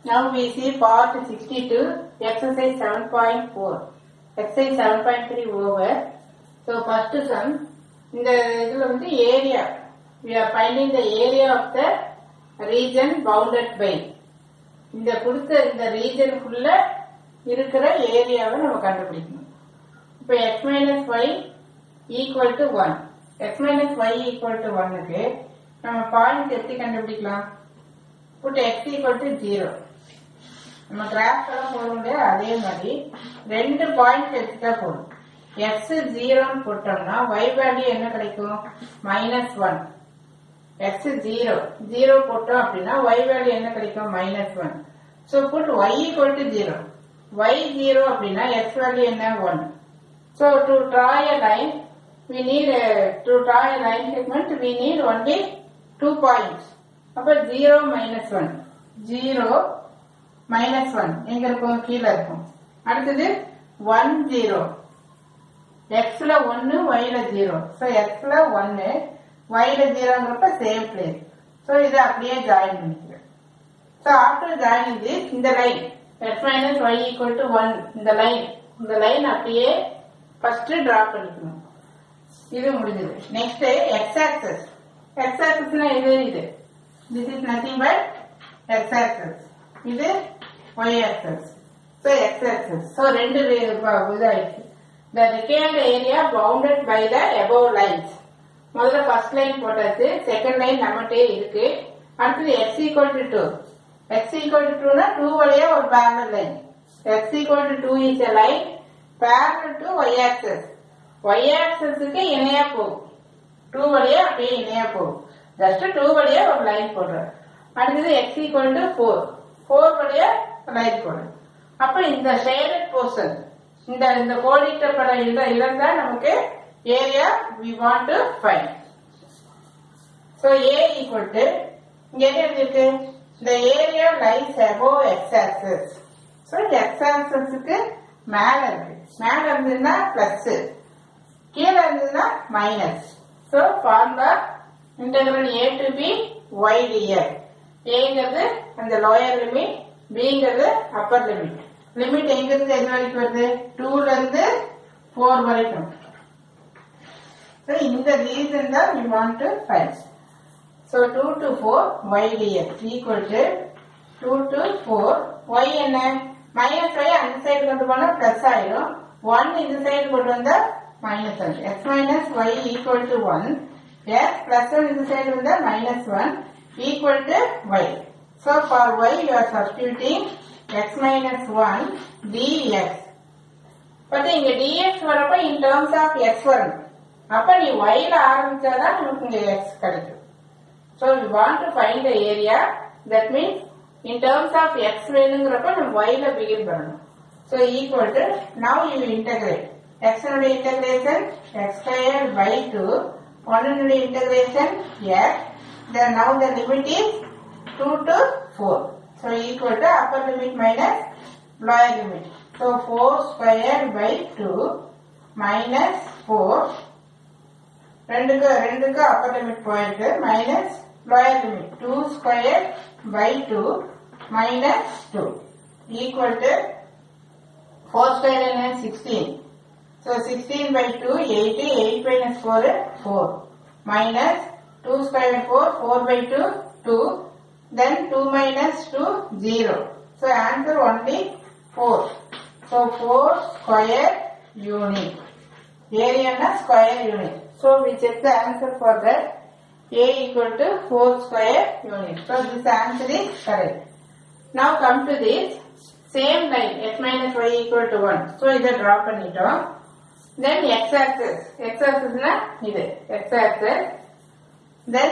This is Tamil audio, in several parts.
Now we see part 62, exercise 7.4. Exercise 7.3 over. So first sum, இந்த இதுல வந்து area. We are finding the area of the region bounded by. இந்த கொடுத்த இந்த ரீஜனுக்குள்ள இருக்கிற ஏரியாவை நம்ம கண்டுபிடிக்கணும் இப்போ X minus Y equal to one X minus Y equal to ஒன்னுக்கு நம்ம பாயிண்ட் எப்படி கண்டுபிடிக்கலாம் put X equal to zero நம்ம கிராஃப் எல்லாம் போடும் இல்லையா அதே மாதிரி ரெண்டு பாயிண்ட் எடுத்துட்டா போதும் எக்ஸ் ஜீரோன்னு போட்டோம்னா ஒய் வேல்யூ என்ன கிடைக்கும் minus one X zero zero போட்டோம் அப்படின்னா ஒய் வேல்யூ என்ன கிடைக்கும் minus one so put Y equal to zero Y zero அப்படின்னா எக்ஸ் வேல்யூ என்ன one so to draw a line we need a, to draw a line segment we need only two points அப்ப zero minus one zero minus one எங்க இருக்கும் கீழே இருக்கும் அடுத்தது ஒன் ஜீரோ எக்ஸ்ல ஒன்னு ஒய்ல ஜீரோ ஸோ எக்ஸ்ல ஒன்னு ஒய்ல ஜீரோங்கிறப்ப சேம் பிளேஸ் ஸோ இதை அப்படியே ஜாயின் பண்ணிக்கிறேன் ஸோ ஆஃப்டர் ஜாயினிங் திஸ் இந்த line X minus Y equal to one இந்த லைன் இந்த லைன் அப்படியே ஃபர்ஸ்ட் டிரா பண்ணிக்கணும் இது முடிஞ்சது நெக்ஸ்ட் எக்ஸ் ஆக்சஸ் எக்ஸ் ஆக்சஸ்னா இது இது this is nothing but X axis இது Y axis so X axis so ரெண்டு வே- ப- இதாயிடுச்சு the required area bounded by the above lines முதல்ல ஃபர்ஸ்ட் லைன் போட்டாச்சு செகண்ட் லைன் நம்மகிட்டே இருக்கு அடுத்தது X equal to two X equal to டூனா டூ வழியா ஒரு parallel line X equal to two is a line parallel to Y axis Y ஆக்சஸுக்கு இணையா போகும் டூ வழியா அப்படியே இணையா போகும் ஜஸ்ட் டூ வழியா ஒரு லைன் போடுறேன் அடுத்தது X equal to four four வழியா லைன் போடுறேன் அப்ப இந்த ஷேடட் போர்ஷன் இந்த இந்த கோடிட்டப்பட இட இடம் தான் நமக்கு area we want to find so A equal to இங்க என்ன இருக்கு இந்த area lies above x axis so x ஆக்சஸுக்கு மேல இருக்கு மேல இருந்ததுன்னா பிளஸ் கீழே இருந்ததுன்னா minus so formula integral a to b y dl ஏங்கிறது அந்த லோயர் லிமிட் பிங்கிறது அப்பர் லிமிட் லிமிட் எங்க இருந்து எங்க வரைக்கும் வருது டூல இருந்து ஃபோர் வரைக்கும் ஸோ இந்த ரீசன் தான் we want to find so two to four y dl equal to two to four y என்ன மைனஸ் ஒய் அந்த சைடு கொண்டு போனா பிளஸ் ஆயிடும் ஒன் இந்த சைடு கொண்டு வந்தா minus one X minus Y equal to one s plus one இந்த சைடு வந்தா minus one equal to y so for y you are substituting x minus one dx but இங்க டிஎக்ஸ் வரப்ப இன் டேர்ம்ஸ் ஆஃப் எக்ஸ் வரும் அப்ப நீ ஒய்ல ஆரம்பிச்சாதான் நமக்கு இங்க எக்ஸ் கிடைக்கும் So we want to find the area that means in terms of x வேணுங்கிறப்ப நம்ம y ல begin பண்ணணும் so equal to now you integrate x னுடைய integration x squared by 2 1 னுடைய integration x then now the limit is 2 to 4 so equal to upper limit minus lower limit so 4 squared by 2 minus 4 ரெண்டுக்கு ரெண்டுக்கு அப்பர் லிமிட் போயிருக்கு minus lower limit two square by two minus two equal to four square என்ன sixteen so sixteen by two eighty eight minus four four minus two square four four by two two then two minus two zero so answer only four so four square unit area na square unit. So we check the answer for that. A equal to 4 square unit. So this answer is correct. Now come to this same line x minus y equal to 1. So இதை draw பண்ணிட்டோம். Then x axis. x axis na இது x axis. Then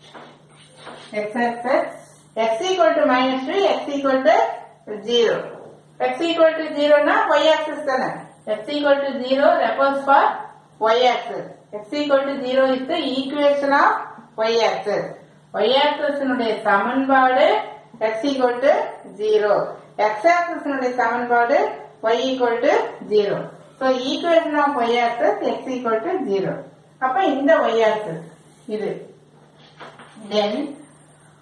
x axis. x equal to minus 3, x equal to 0. x equal to 0 na y axis தானே x equal to 0 refers for y axis. x equal to 0 is the equation of y axis. y axis னுடைய சமன்பாடு x equal to 0. x axis னுடைய சமன்பாடு y equal to 0. So equation of y axis x equal to 0. அப்ப இந்த y axis இது then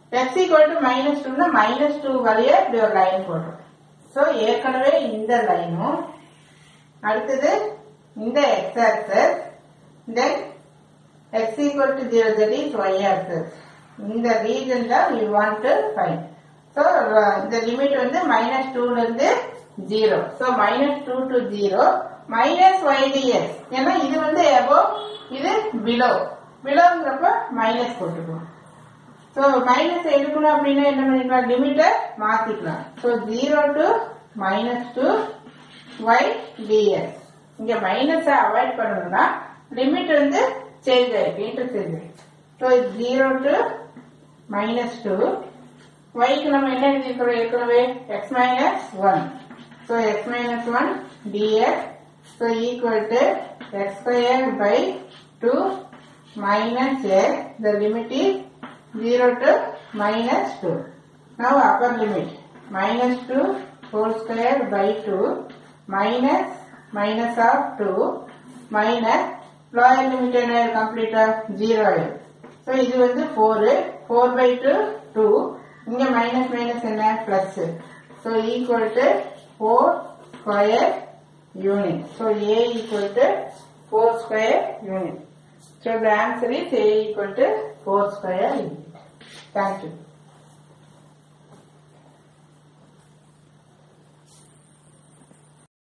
x equal to minus டூனா மைனஸ் டூ வழியா இப்படி ஒரு லைன் போடுறோம் ஸோ ஏற்கனவே இந்த லைனும் அடுத்தது இந்த x axis then x equal to 0 that is y axis இந்த ரீஜன் தான் we want to find so uh, இந்த லிமிட் வந்து minus 2 ல இருந்து 0 so minus 2 to 0 minus y ds ஏன்னா இது வந்து above இது below belowங்கிறப்ப minus போட்டுக்கணும் ஸோ மைனஸ் எடுக்கணும் அப்படின்னா என்ன பண்ணிக்கலாம் லிமிட்டை மாத்திக்கலாம் so zero to minus two y ds இங்க மைனஸை அவாய்ட் பண்ணணும்னா லிமிட் வந்து சேஞ்ச் ஆயிருக்கு இன்டர்சேஞ்ச் ஆயிருக்கு so zero to minus two ஒய்க்கு நம்ம என்ன எழுதியிருக்கிறோம் ஏற்கனவே x minus one so x minus one ds so equal to x square by two minus x, the limit is 0 to minus 2. Now upper limit, minus 2 whole square by 2 minus minus of 2 minus lower limit என்ன complete of 0 ஆயிடும். So இது வந்து 4, 4 by 2, 2, இங்க minus minus என்ன plus. So equal to 4 square unit. So A equal to 4 square unit. So the answer is A equal to 4 square unit. Thank you.